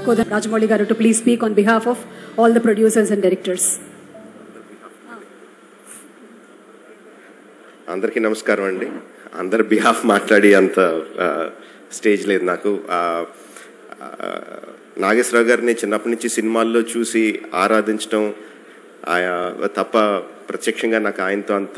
Kodan Rajamouli garu to please speak on behalf of all the producers and directors. అందరికీ నమస్కారం అండి అందరి behalf మాట్లాడి అంత ఆ, స్టేజ్ లేదు నాకు ఆ, ఆ, నాగేశ్వరరావు గారిని చిన్నప్పటి నుంచి సినిమాల్లో చూసి ఆరాధించడం ఆయన తప్ప ప్రత్యక్షంగా నాకు ఆయనతో అంత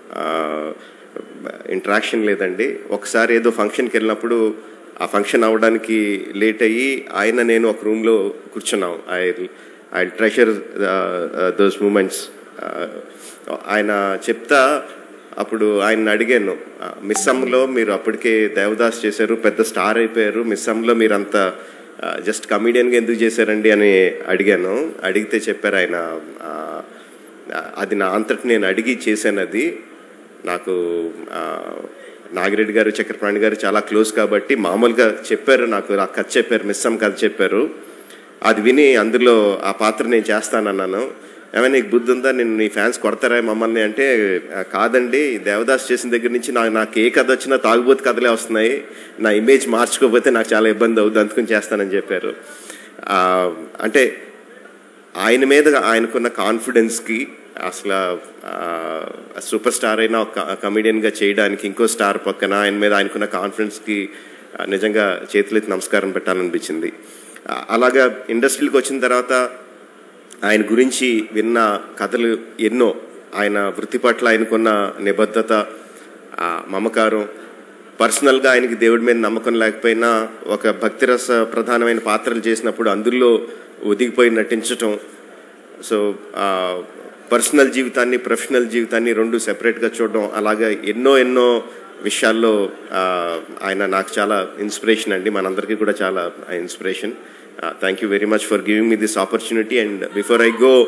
ఇంటరాక్షన్ లేదండి ఒకసారి ఏదో ఫంక్షన్కి వెళ్ళినప్పుడు ఆ ఫంక్షన్ అవ్వడానికి లేట్ అయ్యి ఆయన నేను ఒక రూమ్లో కూర్చున్నాం I I treasure those moments ఆయన చెప్తా అప్పుడు ఆయన అడిగాను మిస్ అమ్లో మీరు అప్పటికే దేవదాస్ చేశారు పెద్ద స్టార్ అయిపోయారు మిస్ అమ్లో మీరు అంత జస్ట్ కమీడియన్గా ఎందుకు చేశారండి అని అడిగాను అడిగితే చెప్పారు ఆయన ఆ, అది నా అంతటి నేను అడిగి చేశాను అది నాకు ఆ, నాగిరెడ్డి గారు చక్రపాణి గారు చాలా క్లోజ్ కాబట్టి మామూలుగా చెప్పారు నాకు ఆ కథ చెప్పారు మిస్ అమ్ కథ చెప్పారు అది విని అందులో ఆ పాత్ర నేను చేస్తానన్నాను ఏమైనా నీకు బుద్ధి ఉందా నేను నీ ఫ్యాన్స్ కొడతారా మమ్మల్ని అంటే "ఆ, కాదండి దేవదాస్ చేసిన దగ్గర నుంచి నాకు నాకు ఏ కథ వచ్చినా తాగుబోతు కథలే వస్తున్నాయి నా ఇమేజ్ మార్చుకోకపోతే నాకు చాలా ఇబ్బంది అవుతుంది అందుకని చేస్తానని చెప్పారు ఆ, అంటే ఆయన మీద ఆయనకున్న కాన్ఫిడెన్స్కి అసలు ఆ, సూపర్ స్టార్ అయిన ఒక కమెడియన్గా చేయడానికి ఇంకో స్టార్ పక్కన ఆయన మీద ఆయనకున్న కాన్ఫిడెన్స్కి ఆ, నిజంగా చేతులెత్తి నమస్కారం పెట్టాలనిపించింది ఆ, అలాగా ఇండస్ట్రీకి వచ్చిన తర్వాత ఆయన గురించి విన్న కథలు ఎన్నో ఆయన వృత్తి పట్ల ఆయనకున్న నిబద్ధత ఆ, మమకారం పర్సనల్గా ఆయనకి దేవుడి మీద నమ్మకం లేకపోయినా ఒక భక్తిరస ప్రధానమైన పాత్రలు చేసినప్పుడు అందులో ఒదిగిపోయి నటించటం సో పర్సనల్ జీవితాన్ని ప్రొఫెషనల్ జీవితాన్ని రెండు సెపరేట్గా చూడడం అలాగే ఎన్నో ఎన్నో విషయాల్లో ఆ, ఆయన నాకు చాలా ఇన్స్పిరేషన్ అండి మనందరికీ కూడా చాలా inspiration thank you very much for giving me this opportunity and before I go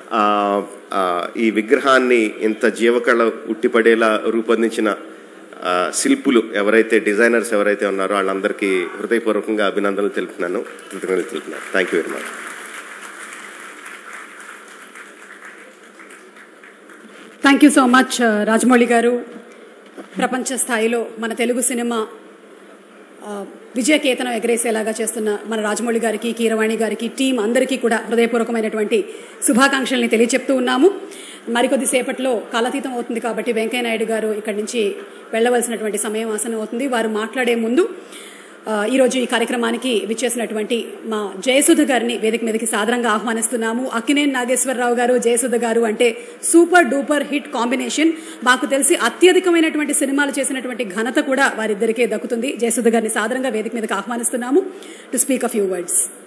ఈ విగ్రహాన్ని ఇంత జీవకళ ఉట్టిపడేలా రూపొందించిన ఆ, శిల్పులు ఎవరైతే డిజైనర్స్ ఎవరైతే ఉన్నారో వాళ్ళందరికీ హృదయపూర్వకంగా అభినందనలు తెలుపుతున్నాను కృతజ్ఞతలు తెలుపుతున్నాను thank you very much thank you so much Rajamouli గారు ప్రపంచ స్థాయిలో మన తెలుగు సినిమా ఆ, విజయకేతనం ఎగరేసేలాగా చేస్తున్న మన రాజమౌళి గారికి కీరవాణి గారికి టీం అందరికీ కూడా హృదయపూర్వకమైనటువంటి శుభాకాంక్షల్ని తెలియచెప్తూ ఉన్నాము మరికొద్ది సేపట్లో కాలాతీతం అవుతుంది కాబట్టి వెంకయ్య నాయుడు గారు ఇక్కడి నుంచి వెళ్ళవలసినటువంటి సమయం ఆసనం అవుతుంది వారు మాట్లాడే ముందు ఆ, ఈరోజు ఈ కార్యక్రమానికి విచ్చేసినటువంటి మా జయసుధ గారిని వేదిక మీదకి సాదరంగా ఆహ్వానిస్తున్నాము అక్కినేని నాగేశ్వరరావు గారు జయసుధ గారు అంటే సూపర్ డూపర్ హిట్ కాంబినేషన్ మాకు తెలిసి అత్యధికమైనటువంటి సినిమాలు చేసినటువంటి ఘనత కూడా వారిద్దరికే దక్కుతుంది జయసుధ గారిని సాదరంగా వేదిక మీదకి ఆహ్వానిస్తున్నాము to speak a few words